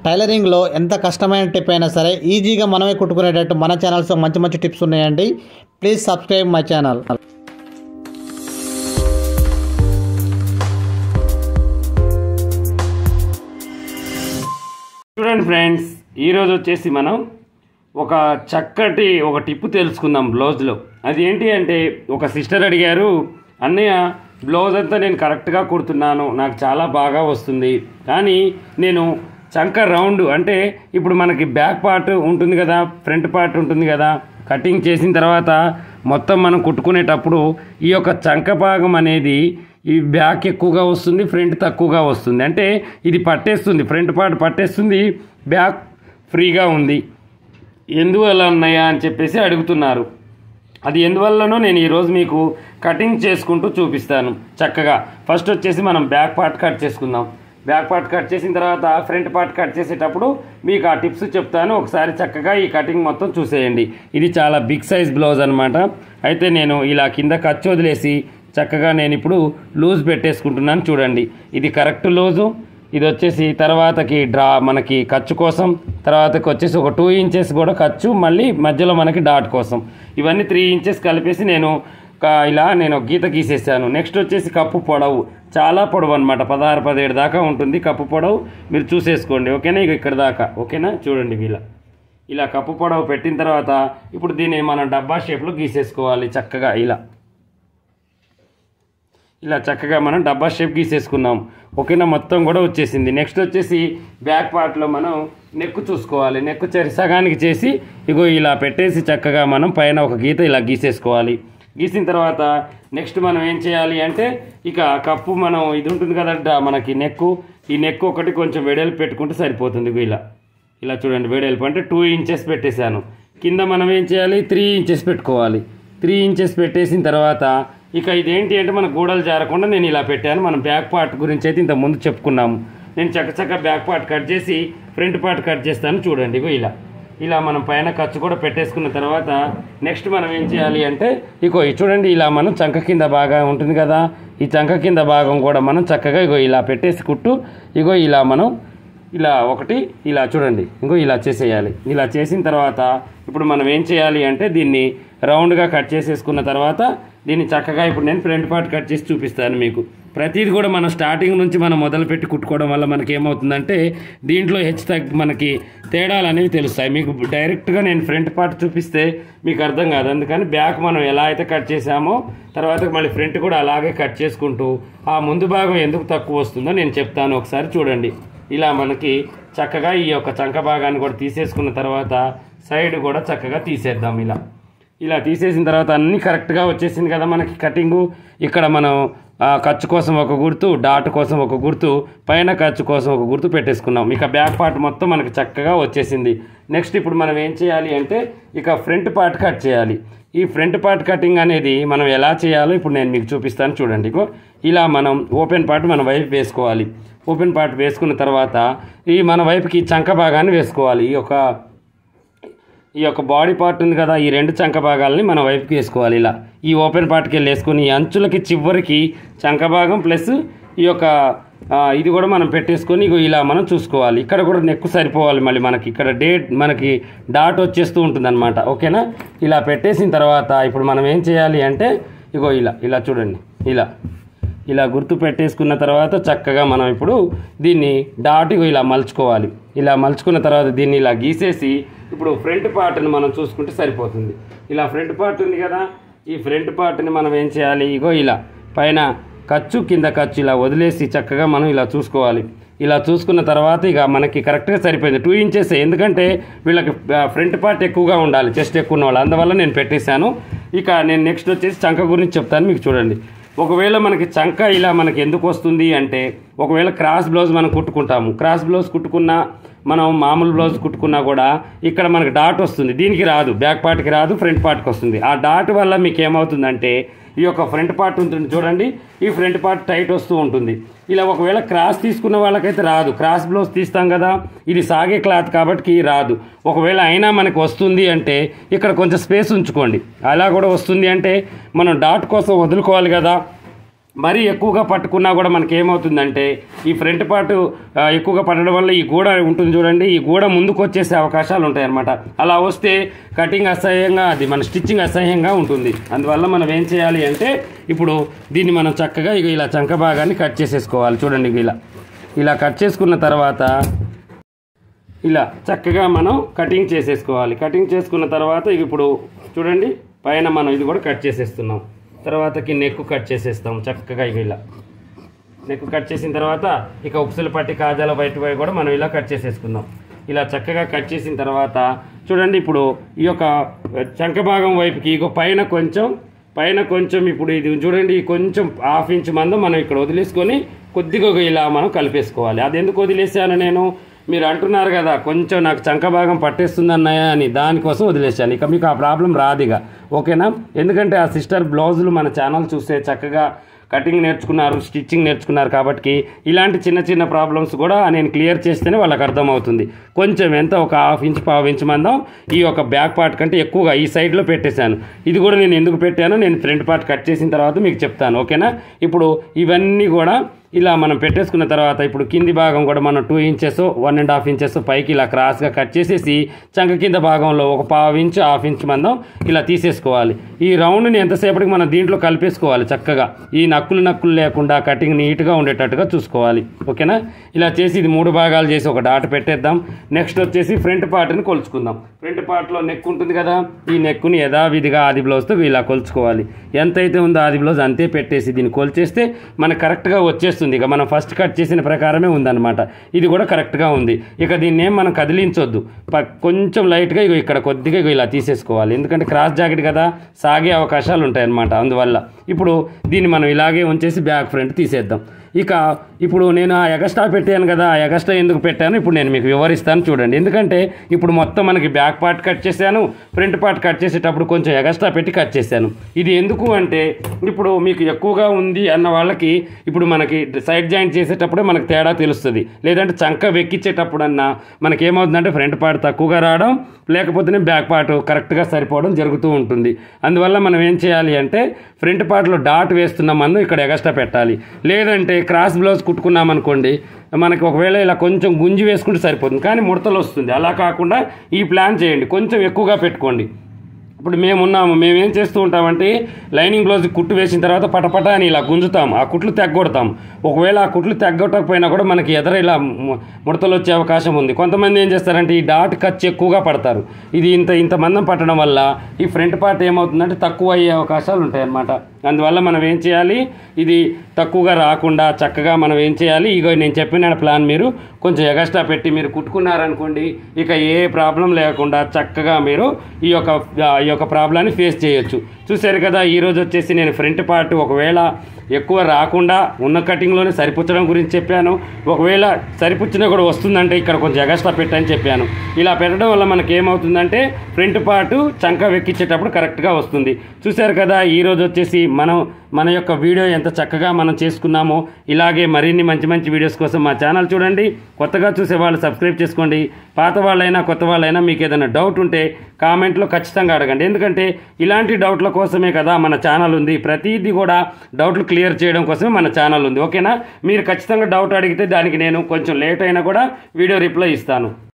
టైలరింగ్లో ఎంత కష్టమైన టిప్ అయినా సరే ఈజీగా మనమే కుట్టుకునేటట్టు మన ఛానల్స్లో మంచి మంచి టిప్స్ ఉన్నాయండి ప్లీజ్ సబ్స్క్రైబ్ మై ఛానల్ చూడండి ఫ్రెండ్స్ ఈరోజు వచ్చేసి మనం ఒక చక్కటి ఒక టిప్పు తెలుసుకుందాం బ్లౌజ్లో అది ఏంటి అంటే ఒక సిస్టర్ అడిగారు అన్నయ్య బ్లౌజ్ అంతా నేను కరెక్ట్గా కుడుతున్నాను నాకు చాలా బాగా వస్తుంది కానీ నేను చంక రౌండ్ అంటే ఇప్పుడు మనకి బ్యాక్ పార్ట్ ఉంటుంది కదా ఫ్రంట్ పార్ట్ ఉంటుంది కదా కటింగ్ చేసిన తర్వాత మొత్తం మనం కుట్టుకునేటప్పుడు ఈ యొక్క చంక భాగం అనేది ఈ బ్యాక్ ఎక్కువగా వస్తుంది ఫ్రంట్ తక్కువగా వస్తుంది అంటే ఇది పట్టేస్తుంది ఫ్రంట్ పార్ట్ పట్టేస్తుంది బ్యాక్ ఫ్రీగా ఉంది ఎందువల్ల ఉన్నాయా అని చెప్పేసి అడుగుతున్నారు అది ఎందువల్లనో నేను ఈరోజు మీకు కటింగ్ చేసుకుంటూ చూపిస్తాను చక్కగా ఫస్ట్ వచ్చేసి మనం బ్యాక్ పార్ట్ కట్ చేసుకుందాం బ్యాక్ పార్ట్ కట్ చేసిన తర్వాత ఫ్రంట్ పార్ట్ కట్ చేసేటప్పుడు మీకు ఆ టిప్స్ చెప్తాను ఒకసారి చక్కగా ఈ కటింగ్ మొత్తం చూసేయండి ఇది చాలా బిగ్ సైజ్ బ్లౌజ్ అనమాట అయితే నేను ఇలా కింద ఖర్చు వదిలేసి చక్కగా నేను ఇప్పుడు లూజ్ పెట్టేసుకుంటున్నాను చూడండి ఇది కరెక్ట్ లూజు ఇది వచ్చేసి తర్వాతకి డ్రా మనకి ఖర్చు కోసం తర్వాతకి వచ్చేసి ఒక టూ ఇంచెస్ కూడా ఖర్చు మళ్ళీ మధ్యలో మనకి డాట్ కోసం ఇవన్నీ త్రీ ఇంచెస్ కలిపేసి నేను క- ఇలా నేను ఒక గీత గీసేసాను నెక్స్ట్ వచ్చేసి కప్పు పొడవు చాలా పొడవు అనమాట పదహారు పదిహేడు దాకా ఉంటుంది కప్పు పొడవు మీరు చూసేసుకోండి ఓకేనా ఇక ఇక్కడ దాకా ఓకేనా చూడండి ఇలా ఇలా కప్పు పొడవు పెట్టిన తర్వాత ఇప్పుడు దీన్ని మనం డబ్బా షేప్లో గీసేసుకోవాలి చక్కగా ఇలా ఇలా చక్కగా మనం డబ్బా షేప్ గీసేసుకున్నాం ఓకేనా మొత్తం కూడా వచ్చేసింది నెక్స్ట్ వచ్చేసి బ్యాక్ పార్ట్లో మనం నెక్ చూసుకోవాలి నెక్ చరి సగానికి చేసి ఇగో ఇలా పెట్టేసి చక్కగా మనం పైన ఒక గీత ఇలా గీసేసుకోవాలి గీసిన తర్వాత నెక్స్ట్ మనం ఏం చేయాలి అంటే ఇక కప్పు మనం ఇది ఉంటుంది కదా మనకి నెక్కు ఈ నెక్ ఒకటి కొంచెం వెడల్పు పెట్టుకుంటే సరిపోతుంది ఇగో ఇలా ఇలా చూడండి వెడల్పు అంటే టూ ఇంచెస్ పెట్టేశాను కింద మనం ఏం చేయాలి త్రీ ఇంచెస్ పెట్టుకోవాలి త్రీ ఇంచెస్ పెట్టేసిన తర్వాత ఇక ఇదేంటి అంటే మన గూడలు జారకుండా నేను ఇలా పెట్టాను మనం బ్యాక్ పార్ట్ గురించి అయితే ఇంత ముందు చెప్పుకున్నాము నేను చక్కచక్క బ్యాక్ పార్ట్ కట్ చేసి ఫ్రంట్ పార్ట్ కట్ చేస్తాను చూడండి ఇగో ఇలా ఇలా మనం పైన ఖర్చు కూడా పెట్టేసుకున్న తర్వాత నెక్స్ట్ మనం ఏం చేయాలి అంటే ఇగో ఇది చూడండి ఇలా మనం చంక కింద బాగా ఉంటుంది కదా ఈ చంక కింద భాగం కూడా మనం చక్కగా ఇగో ఇలా పెట్టేసి కుట్టు ఇగో ఇలా మనం ఇలా ఒకటి ఇలా చూడండి ఇంకో ఇలా చేసేయాలి ఇలా చేసిన తర్వాత ఇప్పుడు మనం ఏం చేయాలి అంటే దీన్ని రౌండ్గా కట్ చేసేసుకున్న తర్వాత దీన్ని చక్కగా ఇప్పుడు నేను ఫ్రంట్ పార్ట్ కట్ చేసి చూపిస్తాను మీకు ప్రతిది కూడా మనం స్టార్టింగ్ నుంచి మనం మొదలుపెట్టి కుట్టుకోవడం వల్ల మనకి ఏమవుతుందంటే దీంట్లో హెచ్చు తగ్గి మనకి తేడాలు అనేవి తెలుస్తాయి మీకు డైరెక్ట్గా నేను ఫ్రంట్ పార్ట్ చూపిస్తే మీకు అర్థం కాదు అందుకని బ్యాక్ మనం ఎలా అయితే కట్ చేసామో తర్వాత మళ్ళీ ఫ్రంట్ కూడా అలాగే కట్ చేసుకుంటూ ఆ ముందు భాగం ఎందుకు తక్కువ వస్తుందో నేను చెప్తాను ఒకసారి చూడండి ఇలా మనకి చక్కగా ఈ యొక్క చంక భాగాన్ని కూడా తీసేసుకున్న తర్వాత సైడ్ కూడా చక్కగా తీసేద్దాం ఇలా ఇలా తీసేసిన తర్వాత అన్నీ కరెక్ట్గా వచ్చేసింది కదా మనకి కటింగు ఇక్కడ మనం ఆ, ఖర్చు కోసం ఒక గుర్తు డాట్ కోసం ఒక గుర్తు పైన ఖర్చు కోసం ఒక గుర్తు పెట్టేసుకున్నాం ఇక బ్యాక్ పార్ట్ మొత్తం మనకి చక్కగా వచ్చేసింది నెక్స్ట్ ఇప్పుడు మనం ఏం చేయాలి అంటే ఇక ఫ్రంట్ పార్ట్ కట్ చేయాలి ఈ ఫ్రంట్ పార్ట్ కటింగ్ అనేది మనం ఎలా చేయాలో ఇప్పుడు నేను మీకు చూపిస్తాను చూడండి ఇగో ఇలా మనం ఓపెన్ పార్ట్ మన వైపు వేసుకోవాలి ఓపెన్ పార్ట్ వేసుకున్న తర్వాత ఈ మన వైపుకి చంక భాగాన్ని వేసుకోవాలి ఈ యొక్క ఈ యొక్క బాడీ పార్ట్ ఉంది కదా ఈ రెండు చంక భాగాలని మన వైపుకి వేసుకోవాలి ఇలా ఈ ఓపెన్ పార్ట్కి వెళ్ళి వేసుకొని ఈ అంచులకి చివరికి చంక భాగం ప్లస్ ఈ యొక్క ఆ, ఇది కూడా మనం పెట్టేసుకొని ఇగో ఇలా మనం చూసుకోవాలి ఇక్కడ కూడా నెక్కు సరిపోవాలి మళ్ళీ మనకి ఇక్కడ డేట్ మనకి డాట్ వచ్చేస్తూ ఉంటుంది అనమాట ఓకేనా ఇలా పెట్టేసిన తర్వాత ఇప్పుడు మనం ఏం చేయాలి అంటే ఇగో ఇలా ఇలా చూడండి ఇలా ఇలా గుర్తు పెట్టేసుకున్న తర్వాత చక్కగా మనం ఇప్పుడు దీన్ని డాట్ ఇగో ఇలా మలుచుకోవాలి ఇలా మలుచుకున్న తర్వాత దీన్ని ఇలా గీసేసి ఇప్పుడు ఫ్రంట్ పార్ట్ని మనం చూసుకుంటే సరిపోతుంది ఇలా ఫ్రంట్ పార్ట్ ఉంది కదా ఈ ఫ్రంట్ పార్ట్ని మనం ఏం చేయాలి ఇగో ఇలా పైన ఖర్చు కింద ఖర్చు ఇలా వదిలేసి చక్కగా మనం ఇలా చూసుకోవాలి ఇలా చూసుకున్న తర్వాత ఇక మనకి కరెక్ట్గా సరిపోయింది టూ ఇంచెస్ ఎందుకంటే వీళ్ళకి ఫ్రంట్ పార్ట్ ఎక్కువగా ఉండాలి చెస్ట్ ఎక్కువ ఉన్న వాళ్ళు అందువల్ల నేను పెట్టేశాను ఇక నేను నెక్స్ట్ వచ్చేసి చంక గురించి చెప్తాను మీకు చూడండి ఒకవేళ మనకి చంక ఇలా మనకి ఎందుకు వస్తుంది అంటే ఒకవేళ క్రాస్ బ్లౌజ్ మనం కుట్టుకుంటాము క్రాస్ బ్లౌజ్ కుట్టుకున్నా మనం మామూలు బ్లౌజ్ కుట్టుకున్నా కూడా ఇక్కడ మనకి డాట్ వస్తుంది దీనికి రాదు బ్యాక్ పార్ట్కి రాదు ఫ్రంట్ పార్ట్కి వస్తుంది ఆ డాట్ వల్ల మీకు ఏమవుతుందంటే ఈ యొక్క ఫ్రంట్ పార్ట్ ఉంటుంది చూడండి ఈ ఫ్రంట్ పార్ట్ టైట్ వస్తూ ఉంటుంది ఇలా ఒకవేళ క్రాస్ తీసుకున్న వాళ్ళకైతే రాదు క్రాస్ బ్లౌజ్ తీస్తాం కదా ఇది సాగే క్లాత్ కాబట్టి రాదు ఒకవేళ అయినా మనకు వస్తుంది అంటే ఇక్కడ కొంచెం స్పేస్ ఉంచుకోండి అలా కూడా వస్తుంది అంటే మనం డాట్ కోసం వదులుకోవాలి కదా మరీ ఎక్కువగా పట్టుకున్నా కూడా మనకి ఏమవుతుందంటే ఈ ఫ్రంట్ పార్ట్ ఆ, ఎక్కువగా పట్టడం వల్ల ఈ గోడ ఉంటుంది చూడండి ఈ గోడ ముందుకు వచ్చేసే అవకాశాలు ఉంటాయి అన్నమాట అలా వస్తే కటింగ్ అసహ్యంగా అది మన స్టిచ్చింగ్ అసహ్యంగా ఉంటుంది అందువల్ల మనం ఏం చేయాలి అంటే ఇప్పుడు దీన్ని మనం చక్కగా ఇక ఇలా చంక భాగాన్ని కట్ చేసేసుకోవాలి చూడండి ఇక ఇలా ఇలా కట్ చేసుకున్న తర్వాత ఇలా చక్కగా మనం కటింగ్ చేసేసుకోవాలి కటింగ్ చేసుకున్న తర్వాత ఇక ఇప్పుడు చూడండి పైన మనం ఇది కూడా కట్ చేసేస్తున్నాం తర్వాతకి నెక్ కట్ చేసేస్తాం చక్కగా ఇక ఇలా నెక్ కట్ చేసిన తర్వాత ఇక ఉప్సులు పట్టి కాజాల బయట పోయి కూడా మనం ఇలా కట్ చేసేసుకుందాం ఇలా చక్కగా కట్ చేసిన తర్వాత చూడండి ఇప్పుడు ఈ యొక్క చంక భాగం వైపుకి ఇక పైన కొంచెం పైన కొంచెం ఇప్పుడు ఇది చూడండి కొంచెం హాఫ్ ఇంచ్ మందం మనం ఇక్కడ వదిలేసుకొని కొద్దిగా ఒక ఇలా మనం కలిపేసుకోవాలి అది ఎందుకు వదిలేసాను నేను మీరు అంటున్నారు కదా కొంచెం నాకు చంక భాగం పట్టేస్తుంది అన్నయ్య అని దానికోసం వదిలేశాను ఇక మీకు ఆ ప్రాబ్లం రాదిగా ఓకేనా ఎందుకంటే ఆ సిస్టర్ బ్లౌజులు మన ఛానల్ చూస్తే చక్కగా కటింగ్ నేర్చుకున్నారు స్టిచ్చింగ్ నేర్చుకున్నారు కాబట్టి ఇలాంటి చిన్న చిన్న ప్రాబ్లమ్స్ కూడా నేను క్లియర్ చేస్తేనే వాళ్ళకి అర్థమవుతుంది కొంచెం ఎంత ఒక హాఫ్ ఇంచ్ పావు ఇంచ్ మందం ఈ యొక్క బ్యాక్ పార్ట్ కంటే ఎక్కువగా ఈ సైడ్లో పెట్టేశాను ఇది కూడా నేను ఎందుకు పెట్టానో నేను ఫ్రంట్ పార్ట్ కట్ చేసిన తర్వాత మీకు చెప్తాను ఓకేనా ఇప్పుడు ఇవన్నీ కూడా ఇలా మనం పెట్టేసుకున్న తర్వాత ఇప్పుడు కింది భాగం కూడా మనం two inches one and half inches పైకి ఇలా క్రాస్గా కట్ చేసేసి చంక కింద భాగంలో ఒక పావు ఇంచ్ హాఫ్ ఇంచ్ మందం ఇలా తీసేసుకోవాలి ఈ రౌండ్ని ఎంతసేపటికి మనం దీంట్లో కలిపేసుకోవాలి చక్కగా ఈ నక్కులు నక్కులు లేకుండా కటింగ్ నీట్గా ఉండేటట్టుగా చూసుకోవాలి ఓకేనా ఇలా చేసి ఇది మూడు భాగాలు చేసి ఒక డాట్ పెట్టేద్దాం నెక్స్ట్ వచ్చేసి ఫ్రంట్ పార్ట్ని కొలుచుకుందాం ఫ్రంట్ పార్ట్లో నెక్ ఉంటుంది కదా ఈ నెక్కుని యథావిధిగా ఆది బ్లౌజ్తో ఇలా కొలుచుకోవాలి ఎంతైతే ఉందో ఆది బ్లౌజ్ అంతే పెట్టేసి దీన్ని కొలిచేస్తే మనకు కరెక్ట్గా వచ్చేస్తుంది ఇక మనం ఫస్ట్ కట్ చేసిన ప్రకారమే ఉందన్నమాట ఇది కూడా కరెక్ట్గా ఉంది ఇక దీన్ని ఏం మనం కదిలించొద్దు ప- కొంచెం లైట్గా ఇగో ఇక్కడ కొద్దిగా ఇగో ఇలా తీసేసుకోవాలి ఎందుకంటే క్రాస్ జాకెట్ కదా సాగే అవకాశాలు ఉంటాయి అన్నమాట అందువల్ల ఇప్పుడు దీన్ని మనం ఇలాగే ఉంచేసి బ్యాక్ ఫ్రంట్ తీసేద్దాం ఇక ఇప్పుడు నేను ఆ ఎగస్ట్రా పెట్టాను కదా ఆ ఎగస్ట్రా ఎందుకు పెట్టాను ఇప్పుడు నేను మీకు వివరిస్తాను చూడండి ఎందుకంటే ఇప్పుడు మొత్తం మనకి బ్యాక్ పార్ట్ కట్ చేశాను ఫ్రంట్ పార్ట్ కట్ చేసేటప్పుడు కొంచెం ఎగస్ట్రా పెట్టి కట్ చేశాను ఇది ఎందుకు అంటే ఇప్పుడు మీకు ఎక్కువగా ఉంది అన్న వాళ్ళకి ఇప్పుడు మనకి సైడ్ జాయింట్ చేసేటప్పుడే మనకు తేడా తెలుస్తుంది లేదంటే చంక వెక్కించేటప్పుడన్నా మనకి ఏమవుతుందంటే ఫ్రంట్ పార్ట్ తక్కువగా రావడం లేకపోతేనే బ్యాక్ పార్ట్ కరెక్ట్గా సరిపోవడం జరుగుతూ ఉంటుంది అందువల్ల మనం ఏం చేయాలి అంటే ఫ్రంట్ పార్ట్లో డాట్ వేస్తున్న మందు ఇక్కడ ఎగస్ట్రా పెట్టాలి లేదంటే క్రాస్ బ్లౌజ్ కుట్టుకున్నాం అనుకోండి మనకి ఒకవేళ ఇలా కొంచెం గుంజి వేసుకుంటే సరిపోతుంది కానీ ముడతలు వస్తుంది అలా కాకుండా ఈ ప్లాన్ చేయండి కొంచెం ఎక్కువగా పెట్టుకోండి ఇప్పుడు మేము ఉన్నాము మేము ఏం చేస్తూ ఉంటామంటే లైనింగ్ బ్లౌజ్ కుట్టు వేసిన తర్వాత పటపట అని ఇలా గుంజుతాం ఆ కుట్లు తెగ్గొడతాం ఒకవేళ ఆ కుట్లు తెగ్గొట్టకపోయినా కూడా మనకి ఎదర ఇలా ము- ముడతలు వచ్చే అవకాశం ఉంది కొంతమంది ఏం చేస్తారంటే ఈ డాట్ ఖర్చు ఎక్కువగా పడతారు ఇది ఇంత ఇంత మందం పట్టడం వల్ల ఈ ఫ్రంట్ పార్ట్ ఏమవుతుందంటే తక్కువ అయ్యే అవకాశాలు ఉంటాయి అన్నమాట అందువల్ల మనం ఏం చేయాలి ఇది తక్కువగా రాకుండా చక్కగా మనం ఏం చేయాలి ఇగో నేను చెప్పిన ప్లాన్ మీరు కొంచెం ఎగస్ట్రా పెట్టి మీరు కుట్టుకున్నారనుకోండి ఇక ఏ ప్రాబ్లం లేకుండా చక్కగా మీరు ఈ యొక్క ఈ యొక్క ప్రాబ్లాన్ని ఫేస్ చేయొచ్చు చూశారు కదా ఈరోజు వచ్చేసి నేను ఫ్రంట్ పార్ట్ ఒకవేళ ఎక్కువ రాకుండా ఉన్న కటింగ్లోనే సరిపుచ్చడం గురించి చెప్పాను ఒకవేళ సరిపుచ్చినా కూడా వస్తుందంటే ఇక్కడ కొంచెం ఎగస్ట్రా పెట్టని చెప్పాను ఇలా పెట్టడం వల్ల మనకి ఏమవుతుందంటే ఫ్రంట్ పార్ట్ చంక వెక్కించేటప్పుడు కరెక్ట్గా వస్తుంది చూశారు కదా ఈరోజు వచ్చేసి మనం మన యొక్క వీడియో ఎంత చక్కగా మనం చేసుకున్నామో ఇలాగే మరిన్ని మంచి మంచి వీడియోస్ కోసం మా ఛానల్ చూడండి కొత్తగా చూసే వాళ్ళు సబ్స్క్రైబ్ చేసుకోండి పాత వాళ్ళైనా కొత్త వాళ్ళైనా మీకు ఏదైనా డౌట్ ఉంటే కామెంట్లో ఖచ్చితంగా అడగండి ఎందుకంటే ఇలాంటి డౌట్ల కోసమే కదా మన ఛానల్ ఉంది ప్రతిదీ కూడా డౌట్లు క్లియర్ చేయడం కోసమే మన ఛానల్ ఉంది ఓకేనా మీరు ఖచ్చితంగా డౌట్ అడిగితే దానికి నేను కొంచెం లేట్ అయినా కూడా వీడియో రిప్లై ఇస్తాను